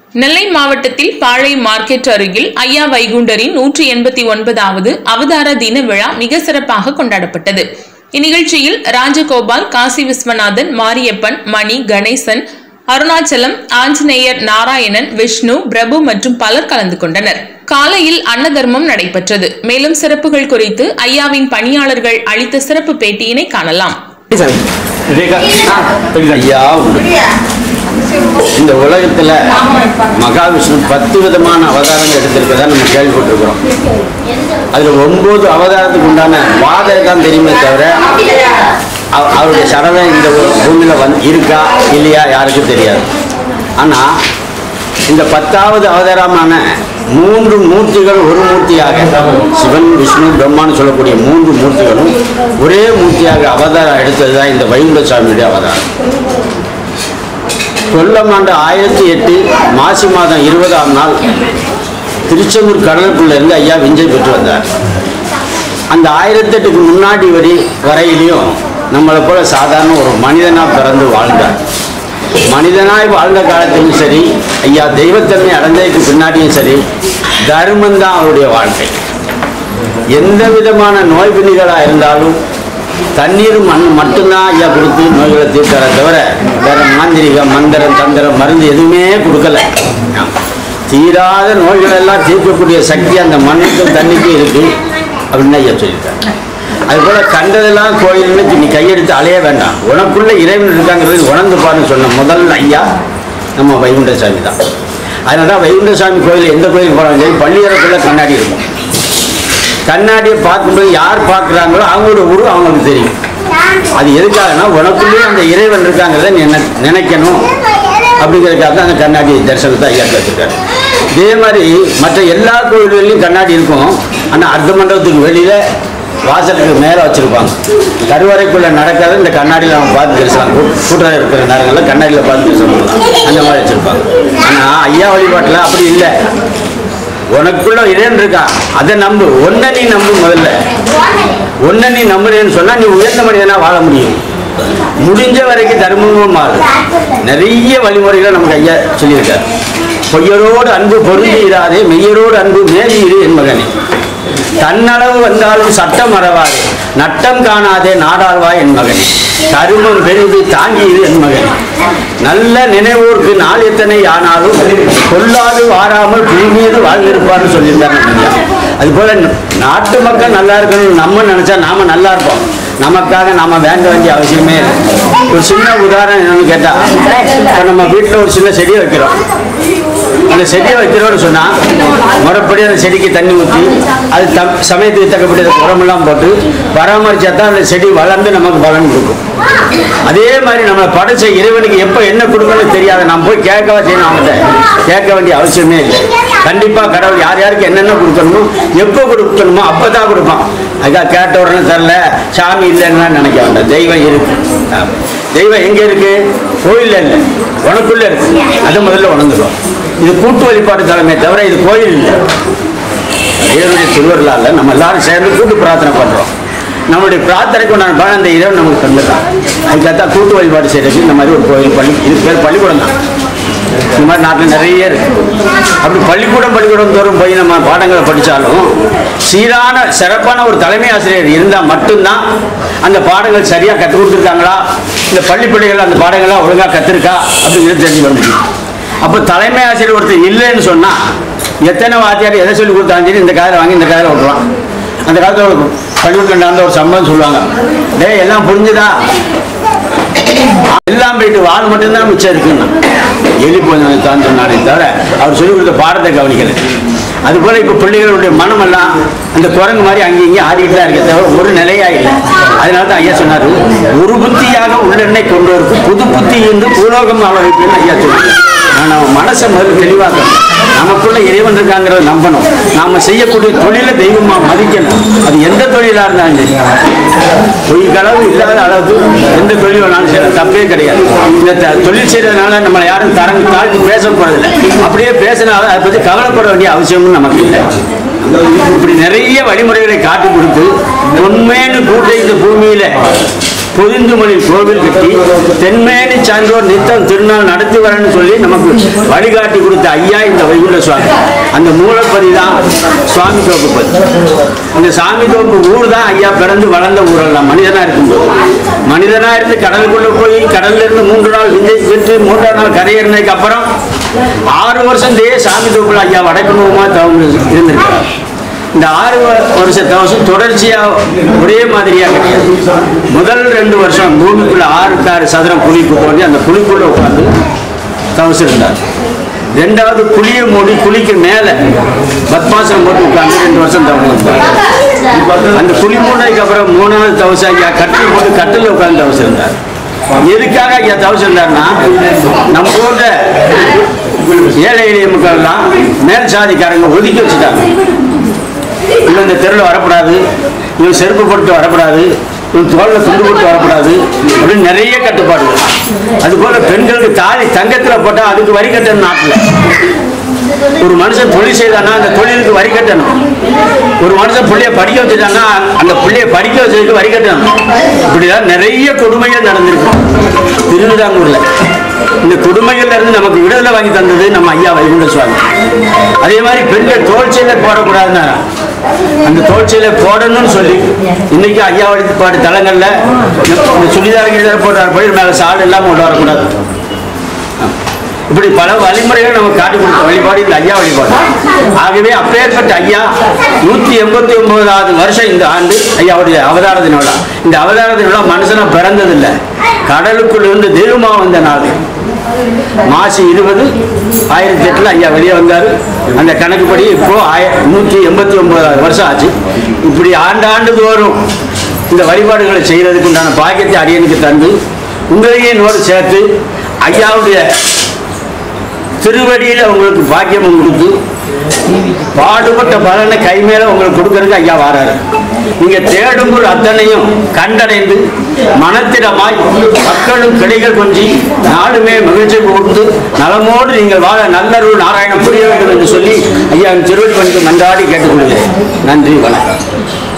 நெல்லை மாவட்டத்தில் பாளை மார்க்கெட் அருகில் ஐயா வைகுண்டரின் நூற்றி எண்பத்தி ஒன்பதாவது அவதார தின விழா மிக சிறப்பாக கொண்டாடப்பட்டது இந்நிகழ்ச்சியில் ராஜகோபால் காசி விஸ்வநாதன் மாரியப்பன் மணி கணேசன் அருணாச்சலம் ஆஞ்சநேயர் நாராயணன் விஷ்ணு பிரபு மற்றும் பலர் கலந்து கொண்டனர் காலையில் அன்னதர்மம் நடைபெற்றது மேலும் சிறப்புகள் குறித்து ஐயாவின் பணியாளர்கள் அளித்த சிறப்பு பேட்டியினை காணலாம் ஐயா இந்த உலகத்துல மகாவிஷ்ணு பத்து விதமான அவதாரங்கள் எடுத்திருக்கதா நம்ம கேள்விப்பட்டிருக்கிறோம் அதுல ஒன்பது அவதாரத்துக்கு உண்டான வாதை தான் தெரியுமே தவிர அவ- அவருடைய சடலம் இந்த பூமியில வந்து இருக்கா இல்லையா யாருக்கும் தெரியாது ஆனா இந்த பத்தாவது அவதாரமான மூன்று மூர்த்திகள் ஒரு மூர்த்தியாக சிவன் விஷ்ணு பிரம்மான்னு சொல்லக்கூடிய மூன்று மூர்த்திகளும் ஒரே மூர்த்தியாக அவதாரம் எடுத்தது தான் இந்த வைகுண்ட சாமியுடைய அவதாரம் கொல்லம் ஆண்டு ஆயிரத்தி எட்டு மாசி மாதம் இருபதாம் நாள் திருச்செந்தூர் கடலுக்குள்ள இருந்து ஐயா விஞ்சை பெற்று வந்தார் அந்த ஆயிரத்தெட்டுக்கு முன்னாடி வரி வரையிலையும் நம்மளை போல சாதாரண ஒரு மனிதனாக பிறந்து வாழ்ந்தார் மனிதனாய் வாழ்ந்த காலத்திலும் சரி ஐயா தெய்வத்தன்மை அடைஞ்சதுக்கு பின்னாடியும் சரி தர்மம் தான் அவருடைய வாழ்க்கை எந்த விதமான நோய் பிணிகளாக இருந்தாலும் தண்ணீர் மண் மட்டும்தான் ஐயா கொடுத்து நோய்களை தீர்த்தார தவிர வேற மாந்திரிகம் மந்திரம் தந்திரம் மருந்து எதுவுமே கொடுக்கல தீராத நோய்கள் எல்லாம் தீர்க்கக்கூடிய சக்தி அந்த மண்ணுக்கும் தண்ணிக்கும் இருக்கு அப்படின்னு ஐயா சொல்லியிருக்காங்க அதுபோல கண்டதெல்லாம் கோயில்னு நீ கையெடுத்து அலைய வேண்டாம் உனக்குள்ள இறைவன் இருக்காங்கிறது உணர்ந்து பாருன்னு சொன்ன முதல் ஐயா நம்ம வைகுண்ட சாமி தான் அதனால தான் வைகுண்ட சாமி கோயில் எந்த கோயில் போனாலும் சரி பள்ளியறைக்குள்ள கண்ணாடி இருக்கும் கண்ணாடியை பார்க்கும்போது யார் பார்க்குறாங்களோ அவங்களோட உருவம் அவங்களுக்கு தெரியும் அது எதுக்காகனா உனக்குள்ளேயே அந்த இறைவன் இருக்காங்கிறத நீ நினை- நினைக்கணும் அப்படிங்கிறதுக்காக தான் அந்த கண்ணாடி தரிசனத்தை ஐயா கேட்டிருக்காரு இதே மாதிரி மற்ற எல்லா கோயில்கள்லையும் கண்ணாடி இருக்கும் ஆனால் அர்த்த மண்டபத்துக்கு வெளியில வாசலுக்கு மேலே வச்சிருப்பாங்க கருவறைக்குள்ள நடக்காத இந்த கண்ணாடியில் நம்ம பார்த்து தரிசனம் கூ- கூட்டம் இருக்கிற நேரங்களில் கண்ணாடியில் பார்த்து தரிசனம் பண்ணலாம் அந்த மாதிரி வச்சிருப்பாங்க ஆனால் ஐயா வழிபாட்டில் அப்படி இல்லை உனக்குள்ள இறைவன் இருக்கான் அதை நம்பு ஒன்ன நீ நம்பு முதல்ல ஒன்ன நீ நம்புறேன்னு சொன்னா நீ உயர்ந்த மனிதனா வாழ முடியும் முடிஞ்ச வரைக்கும் தர்மமும் மாறும் நிறைய வழிமுறைகளை நமக்கு ஐயா சொல்லியிருக்காரு பொய்யரோடு அன்பு பொருந்தி இராதே மெய்யரோடு அன்பு மேலி இரு என் மகனே தன்னளவு வந்தாலும் சட்டம் மறவாதே நட்டம் காணாதே நாடாழ்வாய் என் மகனே கருமம் பெரிது தாங்கி இரு என் மகனே நல்ல நினைவோர்க்கு நாள் எத்தனை ஆனாலும் கொல்லாது வாராமல் புவி மீது வாழ்ந்திருப்பார்னு சொல்லியிருந்தாங்க ஐயா. அதுபோல நாட்டு மக்கள் நல்லா இருக்கணும்னு நம்ம நினைச்சா நாம நல்லா இருப்போம் நமக்காக நாம வேண்ட வேண்டிய அவசியமே இல்லை ஒரு சின்ன உதாரணம் என்னன்னு கேட்டா இப்போ நம்ம வீட்டில் ஒரு சின்ன செடியை வைக்கிறோம் அந்த செடியை வைக்கிறோம்னு சொன்னா முறைப்படி அந்த செடிக்கு தண்ணி ஊற்றி அது தம் சமயத்துக்கு தக்கப்படி அதுக்கு உரமெல்லாம் போட்டு பராமரிச்சா தான் அந்த செடி வளர்ந்து நமக்கு பலன் கொடுக்கும் அதே மாதிரி நம்ம படைச்ச இறைவனுக்கு எப்போ என்ன கொடுக்கணும்னு தெரியாத நாம் போய் கேட்கவா செய்யணும் அவன்கிட்ட கேட்க வேண்டிய அவசியமே இல்லை கண்டிப்பா கடவுள் யார் யாருக்கு என்னென்ன கொடுக்கணுமோ எப்போ கொடுக்கணுமோ அப்பதான் கொடுப்பான் அதுக்காக கேட்ட உடனே தரல சாமி இல்லைன்னா நினைக்க வேண்டாம் தெய்வம் இருக்கு ஆமா. தெய்வம் எங்க இருக்கு கோயில்ல இல்லை உனக்குள்ள இருக்கு அதை முதல்ல உணர்ந்துடும் இது கூட்டு வழிபாடு தலைமை தவிர இது கோயில் இல்லை இறைவனுடைய திருவருளால நம்ம எல்லாரும் சேர்ந்து கூட்டு பிரார்த்தனை பண்றோம் நம்மளுடைய பிரார்த்தனைக்கு உண்டான பலன் அந்த இறைவன் நமக்கு தந்துடுறான் அதுக்காகத்தான் கூட்டு வழிபாடு செய்யறதுக்கு இந்த மாதிரி ஒரு கோயில் பள்ளி இது பேர் பள்ளிக்கூடம் தான் இந்த மாதிரி நாட்டில் நிறைய இருக்கு அப்படி பள்ளிக்கூடம் பள்ளிக்கூடம் தோறும் போய் நம்ம பாடங்களை படித்தாலும் சீரான சிறப்பான ஒரு தலைமை ஆசிரியர் இருந்தால் மட்டும்தான் அந்த பாடங்கள் சரியாக கற்றுக் கொடுத்துருக்காங்களா இந்த பள்ளி பிள்ளைகள் அந்த பாடங்கள்லாம் ஒழுங்காக கற்றுருக்கா அப்படிங்கிறது தெரிஞ்சு வர முடியும் அப்போ தலைமை ஆசிரியர் ஒருத்தர் இல்லைன்னு சொன்னால் எத்தனை வாத்தியார் எதை சொல்லி கொடுத்தாலும் சரி இந்த காதில் வாங்கி இந்த காதில் விட்டுருவான் அந்த காலத்தில் ஒரு பள்ளிக்கூடத்தில் நடந்த ஒரு சம்பவம் சொல்லுவாங்க டேய் எல்லாம் புரிஞ்சுதா எல்லாம் போயிட்டு வால் மட்டும்தான் மிச்சம் இருக்குன்னா எலி போய் தான் சொன்னாரே தவிர அவர் சொல்லிக் கொடுத்த பாடத்தை கவனிக்கல அதுபோல இப்போ பிள்ளைகளுடைய மனமெல்லாம் அந்த குரங்கு மாதிரி அங்கேயும் இங்கேயும் ஆடிட்டு தான் இருக்க தவிர ஒரு நிலையா இல்லை அதனால தான் ஐயா சொன்னார் ஒரு புத்தியாக உள்ளெண்ணை கொண்டோருக்கு புது புத்தி இருந்து பூலோகம் ஆள வைப்பேன்னு ஐயா சொல்லுங்க நம்ம மனசை முதல்ல தெளிவாக்கணும் நமக்குள்ள இறைவன் இருக்காங்கிறத நம்பணும் நாம செய்யக்கூடிய தொழிலை தெய்வமா மதிக்கணும் அது எந்த தொழிலா இருந்தாலும் சரி பொய் களவு இல்லாத அளவுக்கு எந்த தொழில் வேணாலும் செய்யலாம் தப்பே கிடையாது இந்த த- தொழில் செய்யறதுனால நம்மளை யாரும் தரம் தாழ்த்தி பேச போறதில்லை அப்படியே பேசினாலும் அதை பத்தி கவலைப்பட வேண்டிய அவசியமும் நமக்கு இல்லை இப்படி நிறைய வழிமுறைகளை காட்டி கொடுத்து உண்மைன்னு கூட்ட இந்த பூமியில பொதிந்துமலில் கோவில் கட்டி தென்மேனி சான்றோர் நித்தம் திருநாள் நடத்தி வரேன்னு சொல்லி நமக்கு வழிகாட்டி கொடுத்த ஐயா இந்த வைகுண்ட சுவாமி அந்த மூலப்பதி தான் சுவாமி தோப்பு பதி அந்த சாமி தோப்பு ஊர் தான் ஐயா பிறந்து வளர்ந்த ஊரெல்லாம் மனிதனா இருக்கும்போது மனிதனா இருந்து கடலுக்குள்ள போய் கடல்ல இருந்து மூன்று நாள் விஞ்சை பெற்று மூன்றாம் நாள் கரையேறினதுக்கு அப்புறம் ஆறு வருஷம் இதே சாமி தோப்புல ஐயா வடக்குணுமா தவம் இருந்திருக்கிறார் இந்த ஆறு வ- வருஷ தவசம் தொடர்ச்சியா ஒரே மாதிரியா கிடையாது முதல் ரெண்டு வருஷம் பூமிக்குள்ள ஆறுக்கு ஆறு சதுரம் குழிக்கு தோண்டி அந்த குழிக்குள்ள உட்கார்ந்து தவசம் இருந்தார் ரெண்டாவது குழியை மூடி குழிக்கு மேல பத்மாசனம் போட்டு உட்கார்ந்து ரெண்டு வருஷம் தவம் இருந்தார் அந்த குழி மூடினதுக்கு அப்புறம் மூணாவது தவசம் ஐயா கட்டில் போட்டு கட்டில் உட்கார்ந்து தவசம் இருந்தார் எதுக்காக ஐயா தவசம் இருந்தார்னா நம்ம போன்ற ஏழை எளிய மக்கள்லாம் மேல் சாதிக்காரங்க ஒதுக்கி வச்சுட்டாங்க இவன் இந்த தெருவில் வரக்கூடாது இவன் செருப்பு போட்டு வரக்கூடாது இவன் தோளில் துண்டு போட்டு வரக்கூடாது அப்படின்னு நிறைய கட்டுப்பாடுகள் அதுபோல பெண்களுக்கு தாலி தங்கத்தில் போட்டால் அதுக்கு வரி கட்டணும் நாட்டில் ஒரு மனுஷன் தொழில் செய்தானா அந்த தொழிலுக்கு வரி கட்டணும் ஒரு மனுஷன் பிள்ளைய படிக்க வச்சுட்டானா அந்த பிள்ளைய படிக்க வச்சதுக்கு வரி கட்டணும் இப்படிதான் நிறைய கொடுமைகள் நடந்திருக்கு திருவிதாங்கூர்ல இந்த கொடுமைகள்ல இருந்து நமக்கு விடுதலை வாங்கி தந்தது நம்ம ஐயா வைகுண்ட சுவாமி அதே மாதிரி பெண்கள் தோல்ச்சையில போடக்கூடாதுன்னா அந்த தோல்ச்சையில போடணும்னு சொல்லி இன்னைக்கு ஐயா வழிபாடு தலங்கள்ல இந்த சுடிதார் கிழிதார் போடுறாரு போய் மேல சாடு இல்லாம கொண்டு வரக்கூடாது இப்படி பல வழிமுறைகள் நமக்கு காட்டி கொடுத்த வழிபாடு இந்த ஐயா வழிபாடு ஆகவே அப்பேற்பட்ட ஐயா நூத்தி எண்பத்தி ஒன்பதாவது வருஷம் இந்த ஆண்டு ஐயாவுடைய அவதார தின விழா இந்த அவதார தின விழா மனுஷனா பிறந்ததில்லை கடலுக்குள் இருந்து தெய்வமா வந்த நாள் மாசி இருபது ஆயிரத்தி எட்டுல ஐயா வெளியே வந்தார் அந்த கணக்குப்படி இப்போ ஆய நூற்றி எண்பத்தி ஒன்பதாவது வருஷம் ஆச்சு இப்படி ஆண்டாண்டு தோறும் இந்த வழிபாடுகளை செய்யறதுக்கு உண்டான பாக்கியத்தை அடியனுக்கு தந்து உங்களையே நோடு சேர்த்து ஐயாவுடைய திருவடியில் உங்களுக்கு பாக்கியம் கொடுத்து பாடுபட்ட பலனை கை மேல உங்களுக்கு கொடுக்கறதுக்கு ஐயா வாராரு நீங்க தேடும் பொருள் அத்தனையும் கண்டடைந்து மனத்திடமாய் மக்களும் கிளைகள் கொஞ்சி நாடுமே மகிழ்ச்சி கொடுத்து நலமோடு நீங்கள் வாழ நல்லருள் நாராயணம் புரிய வேண்டும் என்று சொல்லி ஐயா திருவடி பணிக்கு மன்றாடி கேட்டுக்கொள்கிறேன் நன்றி வணக்கம்